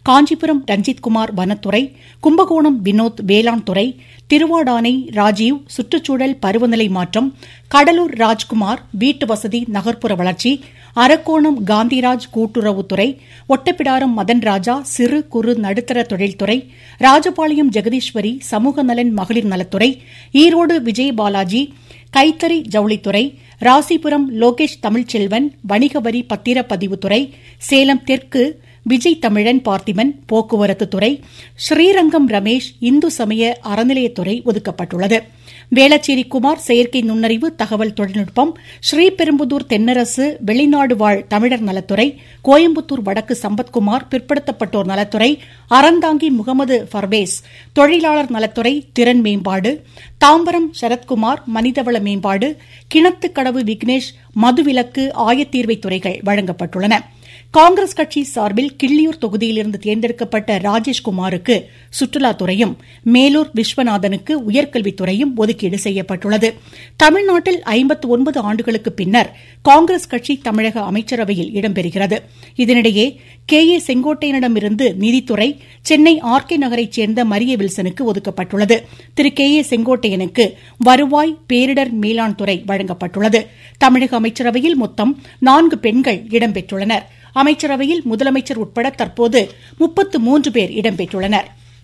காஞ்சிபுரம் ரஞ்சித்குமார் வனத்துறை கும்பகோணம் வினோத் வேளாண் துறை திருவாடானை ராஜீவ் சுற்றுச்சூழல் பருவநிலை மாற்றம் கடலூர் ராஜ்குமார் வீட்டு வசதி நகர்ப்புற வளர்ச்சி அரக்கோணம் காந்திராஜ் கூட்டுறவுத்துறை ஒட்டப்பிடாரம் மதன் ராஜா சிறு குறு நடுத்தர தொழில்துறை ராஜபாளையம் ஜெகதீஸ்வரி சமூக நலன் மகளிர் நலத்துறை ஈரோடு விஜய் பாலாஜி கைத்தறி ஜவுளித்துறை ராசிபுரம் லோகேஷ் தமிழ்ச்செல்வன் வணிக வரி பத்திரப்பதிவுத்துறை சேலம் தெற்கு விஜய் தமிழன் பார்த்திபன் போக்குவரத்து துறை ஸ்ரீரங்கம் ரமேஷ் இந்து சமய அறநிலையத்துறை ஒதுக்கப்பட்டுள்ளது வேளச்சேரி குமார் செயற்கை நுண்ணறிவு தகவல் தொழில்நுட்பம் ஸ்ரீபெரும்புதூர் தென்னரசு வெளிநாடு வாழ் தமிழர் நலத்துறை கோயம்புத்தூர் வடக்கு சம்பத்குமார் பிற்படுத்தப்பட்டோர் நலத்துறை அறந்தாங்கி முகமது ஃபர்வேஸ் தொழிலாளர் நலத்துறை திறன் மேம்பாடு தாம்பரம் சரத்குமார் மனிதவள மேம்பாடு கிணத்துக்கடவு விக்னேஷ் மதுவிலக்கு ஆயத்தீர்வை துறைகள் வழங்கப்பட்டுள்ளன காங்கிரஸ் கட்சி சார்பில் கிள்ளியூர் தொகுதியிலிருந்து தேர்ந்தெடுக்கப்பட்ட ராஜேஷ்குமாருக்கு சுற்றுலாத்துறையும் மேலூர் விஸ்வநாதனுக்கு உயர்கல்வித்துறையும் ஒதுக்கீடு செய்யப்பட்டுள்ளது தமிழ்நாட்டில் ஐம்பத்து ஒன்பது ஆண்டுகளுக்கு பின்னர் காங்கிரஸ் கட்சி தமிழக அமைச்சரவையில் இடம்பெறுகிறது இதனிடையே கே ஏ செங்கோட்டையனிடமிருந்து நிதித்துறை சென்னை ஆர் கே நகரைச் சேர்ந்த மரிய வில்சனுக்கு ஒதுக்கப்பட்டுள்ளது திரு கே ஏ செங்கோட்டையனுக்கு வருவாய் பேரிடர் மேலாண் துறை வழங்கப்பட்டுள்ளது தமிழக அமைச்சரவையில் மொத்தம் நான்கு பெண்கள் இடம்பெற்றுள்ளனா் அமைச்சரவையில் முதலமைச்சர் உட்பட தற்போது முப்பத்து மூன்று பேர் இடம்பெற்றுள்ளனர்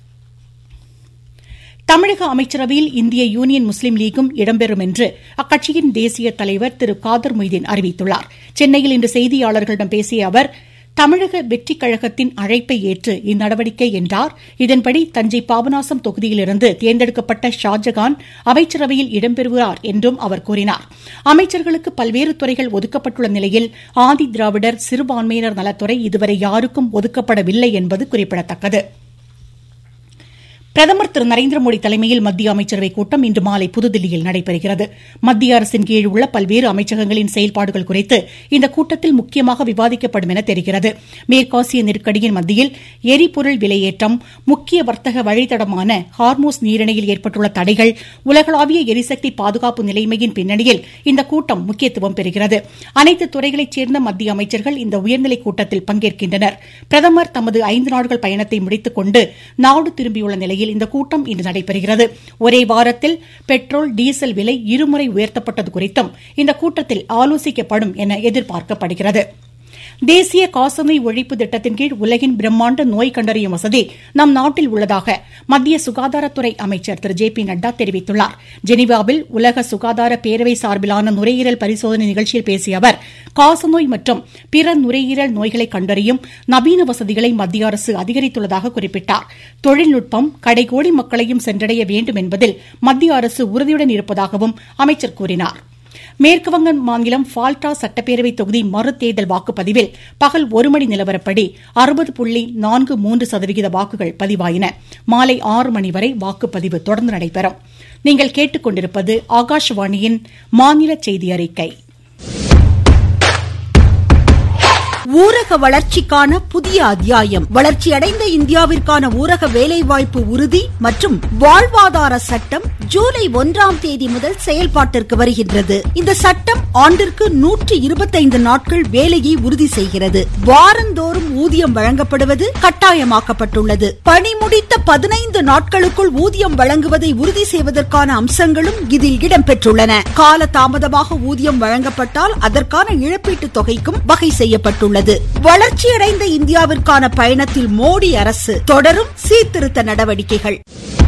தமிழக அமைச்சரவையில் இந்திய யூனியன் முஸ்லீம் லீகும் இடம்பெறும் என்று அக்கட்சியின் தேசிய தலைவர் திரு காதர் மொய்தீன் அறிவித்துள்ளார் சென்னையில் இன்று செய்தியாளர்களிடம் பேசிய அவர் தமிழக வெற்றிக் கழகத்தின் அழைப்பை ஏற்று இந்நடவடிக்கை என்றார் இதன்படி தஞ்சை பாபநாசம் தொகுதியிலிருந்து தேர்ந்தெடுக்கப்பட்ட ஷாஜகான் அமைச்சரவையில் இடம்பெறுகிறார் என்றும் அவர் கூறினார் அமைச்சர்களுக்கு பல்வேறு துறைகள் ஒதுக்கப்பட்டுள்ள நிலையில் ஆதி திராவிடர் சிறுபான்மையினர் நலத்துறை இதுவரை யாருக்கும் ஒதுக்கப்படவில்லை என்பது குறிப்பிடத்தக்கது பிரதமர் திரு நரேந்திர மோடி தலைமையில் மத்திய அமைச்சரவைக் கூட்டம் இன்று மாலை புதுதில்லியில் நடைபெறுகிறது மத்திய அரசின் கீழ் உள்ள பல்வேறு அமைச்சகங்களின் செயல்பாடுகள் குறித்து இந்த கூட்டத்தில் முக்கியமாக விவாதிக்கப்படும் என தெரிகிறது மேற்காசிய நெருக்கடியின் மத்தியில் எரிபொருள் விலையேற்றம் முக்கிய வர்த்தக வழித்தடமான ஹார்மோஸ் நீரிணையில் ஏற்பட்டுள்ள தடைகள் உலகளாவிய எரிசக்தி பாதுகாப்பு நிலைமையின் பின்னணியில் இந்த கூட்டம் முக்கியத்துவம் பெறுகிறது அனைத்து துறைகளைச் சேர்ந்த மத்திய அமைச்சர்கள் இந்த உயர்நிலைக் கூட்டத்தில் பங்கேற்கின்றனர் பிரதமர் தமது ஐந்து நாடுகள் பயணத்தை முடித்துக் கொண்டு நாடு திரும்பியுள்ள நிலையில் இந்த கூட்டம் இன்று நடைபெறுகிறது ஒரே வாரத்தில் பெட்ரோல் டீசல் விலை இருமுறை உயர்த்தப்பட்டது குறித்தும் இந்த கூட்டத்தில் ஆலோசிக்கப்படும் என எதிர்பார்க்கப்படுகிறது தேசிய காசநோய் ஒழிப்பு திட்டத்தின் கீழ் உலகின் பிரம்மாண்ட நோய் கண்டறியும் வசதி நம் நாட்டில் உள்ளதாக மத்திய சுகாதாரத்துறை அமைச்சர் திரு ஜே பி நட்டா தெரிவித்துள்ளார் ஜெனீவாவில் உலக சுகாதார பேரவை சார்பிலான நுரையீரல் பரிசோதனை நிகழ்ச்சியில் பேசிய அவர் காசநோய் மற்றும் பிற நுரையீரல் நோய்களை கண்டறியும் நவீன வசதிகளை மத்திய அரசு அதிகரித்துள்ளதாக குறிப்பிட்டார் தொழில்நுட்பம் கடைகோடி மக்களையும் சென்றடைய வேண்டும் என்பதில் மத்திய அரசு உறுதியுடன் இருப்பதாகவும் அமைச்சர் கூறினாா் மேற்குவங்க மாநிலம் ஃபால்டா சட்டப்பேரவை தொகுதி மறுதேர்தல் வாக்குப்பதிவில் பகல் ஒரு மணி நிலவரப்படி அறுபது புள்ளி நான்கு மூன்று சதவிகித வாக்குகள் பதிவாயின மாலை ஆறு மணி வரை வாக்குப்பதிவு தொடர்ந்து நடைபெறும் நீங்கள் கேட்டுக்கொண்டிருப்பது ஆகாஷவாணியின் மாநில செய்தி அறிக்கை ஊரக வளர்ச்சிக்கான புதிய அத்தியாயம் வளர்ச்சியடைந்த இந்தியாவிற்கான ஊரக வேலைவாய்ப்பு உறுதி மற்றும் வாழ்வாதார சட்டம் ஜூலை ஒன்றாம் தேதி முதல் செயல்பாட்டிற்கு வருகின்றது இந்த சட்டம் ஆண்டிற்கு நூற்றி இருபத்தைந்து நாட்கள் வேலையை உறுதி செய்கிறது வாரந்தோறும் ஊதியம் வழங்கப்படுவது கட்டாயமாக்கப்பட்டுள்ளது பணி முடித்த பதினைந்து நாட்களுக்குள் ஊதியம் வழங்குவதை உறுதி செய்வதற்கான அம்சங்களும் இதில் இடம்பெற்றுள்ளன கால தாமதமாக ஊதியம் வழங்கப்பட்டால் அதற்கான இழப்பீட்டுத் தொகைக்கும் வகை செய்யப்பட்டுள்ளது உள்ளது வளர்ச்சியடைந்த இந்தியாவிற்கான பயணத்தில் மோடி அரசு தொடரும் சீர்திருத்த நடவடிக்கைகள்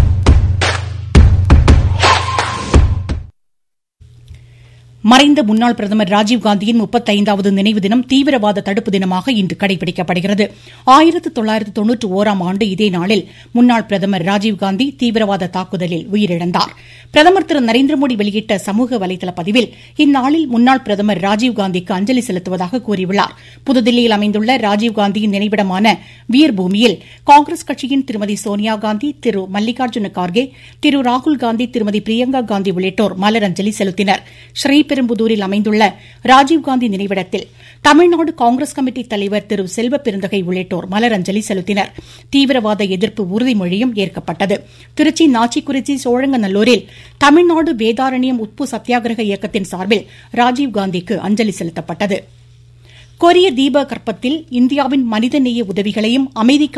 மறைந்த முன்னாள் பிரதமர் ராஜீவ்காந்தியின் முப்பத்தைந்தாவது நினைவு தினம் தீவிரவாத தடுப்பு தினமாக இன்று கடைபிடிக்கப்படுகிறது ஆயிரத்து தொள்ளாயிரத்து தொன்னூற்றி ஓராம் ஆண்டு இதே நாளில் முன்னாள் பிரதமர் ராஜீவ்காந்தி தீவிரவாத தாக்குதலில் உயிரிழந்தார் பிரதமர் திரு நரேந்திர மோடி வெளியிட்ட சமூக வலைதள பதிவில் இந்நாளில் முன்னாள் பிரதமர் ராஜீவ்காந்திக்கு அஞ்சலி செலுத்துவதாக கூறியுள்ளார் புதுதில்லியில் அமைந்துள்ள ராஜீவ்காந்தியின் நினைவிடமான வீர்பூமியில் காங்கிரஸ் கட்சியின் திருமதி சோனியா காந்தி திரு மல்லிகார்ஜுன கார்கே திரு ராகுல் காந்தி திருமதி பிரியங்கா காந்தி உள்ளிட்டோர் மலரஞ்சலி செலுத்தினர் ஸ்ரீபெரும்புதூரில் அமைந்துள்ள ராஜீவ்காந்தி நினைவிடத்தில் தமிழ்நாடு காங்கிரஸ் கமிட்டி தலைவர் திரு செல்வ பெருந்தகை உள்ளிட்டோர் மலரஞ்சலி செலுத்தினர் தீவிரவாத எதிர்ப்பு உறுதிமொழியும் ஏற்கப்பட்டது திருச்சி நாச்சிக்குறிச்சி சோழங்கநல்லூரில் தமிழ்நாடு வேதாரண்யம் உப்பு சத்தியாகிரக இயக்கத்தின் சார்பில் ராஜீவ்காந்திக்கு அஞ்சலி செலுத்தப்பட்டது கொரிய தீப கற்பத்தில் இந்தியாவின் மனிதநேய உதவிகளையும் அமைதிக்கு